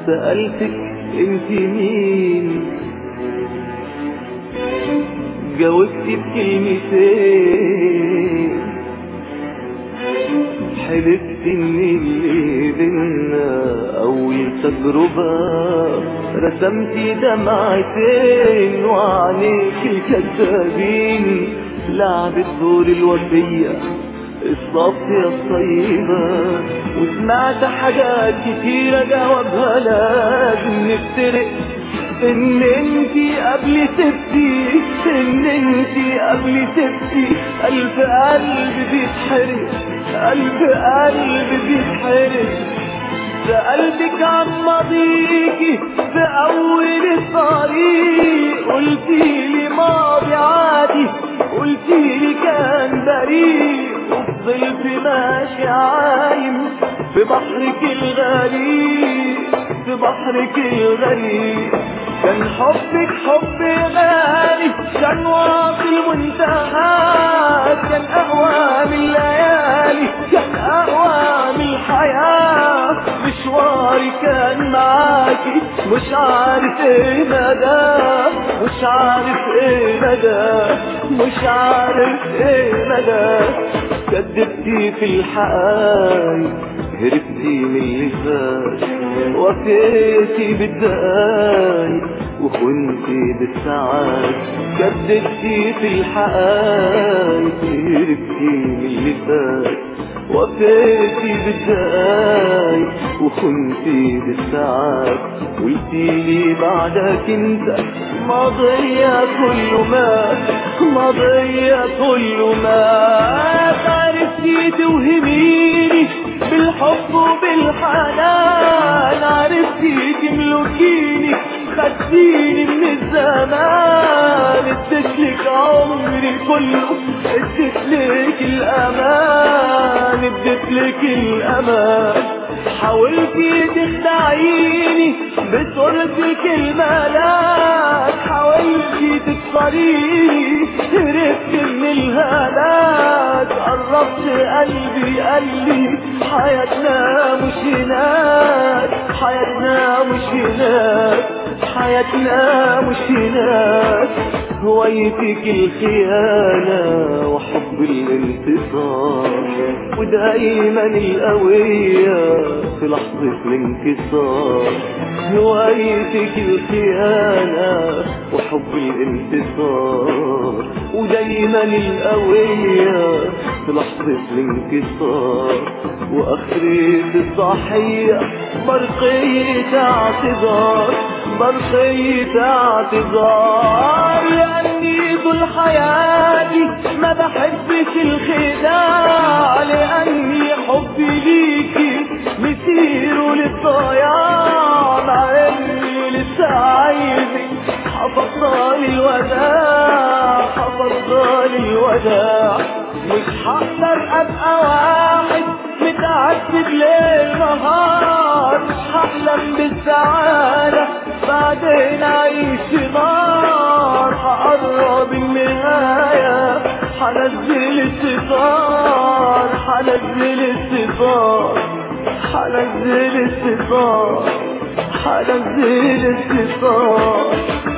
سألتك انت مين جاوبتي بكلمتين حلفت ان اللي بينا اول تجربة رسمتي دمعتين وعينيك الكذابين لعبت دور الوفية الصف يا الطيبة وسمعت حاجات كتيرة جوابها لازم نفترق ان انتي قبل سبتي ان انتي قبل سبتي قلب قلب بيتحرق قلب قلب بيتحرق سألتك عن ماضيكي في أول الطريق قلتيلي ماضي عادي قلتيلي كان بريء وفضلت ماشي عايم في بحرك الغريب في بحرك الغريب كان حبك حب غالي كان واصل منتهى كان أهوى من الليالي كان أهوى من الحياة مشواري كان معاكي مش عارف ايه مدى مش عارف ايه مدى مش عارف ايه مدى كدبتي في الحقايق هربتي من اللي فات وفيتي بالدقايق وخنتي بالساعات كدبتي في الحقايق هربتي من اللي فات وفيتي بالدقايق وخنتي بالساعات قلتيلي بعدك انت ماضية كل ما ماضية كل ما عرفتي توهميني بالحب وبالحنان عرفتي تملكيني خدتيني من الزمان اديتلك عمري كله اديتلك الامان اديتلك الامان حاولتي تخدعيني بصورتك الملاك حاولتي تكسريني هربت من الهلاك قربت قلبي قال لي حياتنا مش هناك حياتنا مش هناك حياتنا مش هناك هوايتك الخيانة وحب الانتصار ودايما القوية في لحظة الانكسار هوايتك الخيانة وحب الانتصار ودايما القوية في لحظة الانكسار واخرة الضحية برقية اعتذار برقية اعتذار لاني طول حياتي ما بحبش الخداع لاني حبي ليكي مسير للضياع مع اني لسه عايزك حفظنا الوداع حفظنا الوداع مش هقدر ابقى واحد متعذب ليل نهار مش هحلم بالسعادة بعدين اعيش نار هقرب النهاية هنزل الستار هنزل الستار هنزل الستار هنزل الستار